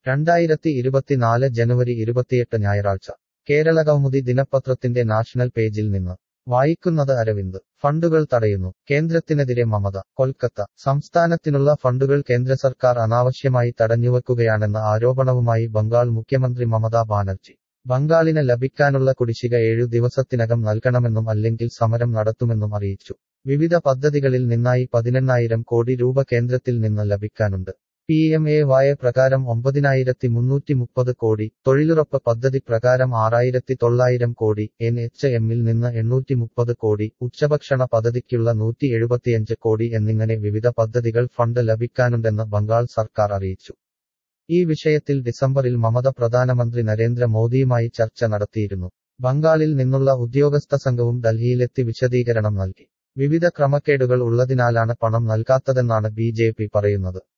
രണ്ടായിരത്തി ഇരുപത്തിനാല് ജനുവരി ഇരുപത്തിയെട്ട് ഞായറാഴ്ച കേരള കൗമുദി ദിനപത്രത്തിന്റെ നാഷണൽ പേജിൽ നിന്ന് വായിക്കുന്നത് അരവിന്ദ് ഫണ്ടുകൾ തടയുന്നു കേന്ദ്രത്തിനെതിരെ മമത കൊൽക്കത്ത സംസ്ഥാനത്തിനുള്ള ഫണ്ടുകൾ കേന്ദ്ര സർക്കാർ അനാവശ്യമായി തടഞ്ഞുവെക്കുകയാണെന്ന ആരോപണവുമായി ബംഗാൾ മുഖ്യമന്ത്രി മമതാ ബാനർജി ബംഗാളിന് ലഭിക്കാനുള്ള കുടിശ്ശിക ഏഴു ദിവസത്തിനകം നൽകണമെന്നും അല്ലെങ്കിൽ സമരം നടത്തുമെന്നും അറിയിച്ചു വിവിധ പദ്ധതികളിൽ നിന്നായി പതിനെണ്ണായിരം കോടി രൂപ കേന്ദ്രത്തിൽ നിന്ന് ലഭിക്കാനുണ്ട് പി എം എ വായ പ്രകാരം ഒമ്പതിനായിരത്തി മുന്നൂറ്റി മുപ്പത് കോടി തൊഴിലുറപ്പ് പദ്ധതി പ്രകാരം ആറായിരത്തി തൊള്ളായിരം കോടി എൻ എച്ച് എമ്മിൽ നിന്ന് എണ്ണൂറ്റി മുപ്പത് കോടി ഉച്ചഭക്ഷണ പദ്ധതിക്കുള്ള നൂറ്റി എഴുപത്തിയഞ്ച് കോടി എന്നിങ്ങനെ വിവിധ പദ്ധതികൾ ഫണ്ട് ലഭിക്കാനുണ്ടെന്ന് ബംഗാൾ സർക്കാർ അറിയിച്ചു ഈ വിഷയത്തിൽ ഡിസംബറിൽ മമത പ്രധാനമന്ത്രി നരേന്ദ്ര മോദിയുമായി ചർച്ച നടത്തിയിരുന്നു ബംഗാളിൽ നിന്നുള്ള ഉദ്യോഗസ്ഥ സംഘവും ഡൽഹിയിലെത്തി വിശദീകരണം നൽകി വിവിധ ക്രമക്കേടുകൾ ഉള്ളതിനാലാണ് പണം നൽകാത്തതെന്നാണ് ബി പറയുന്നത്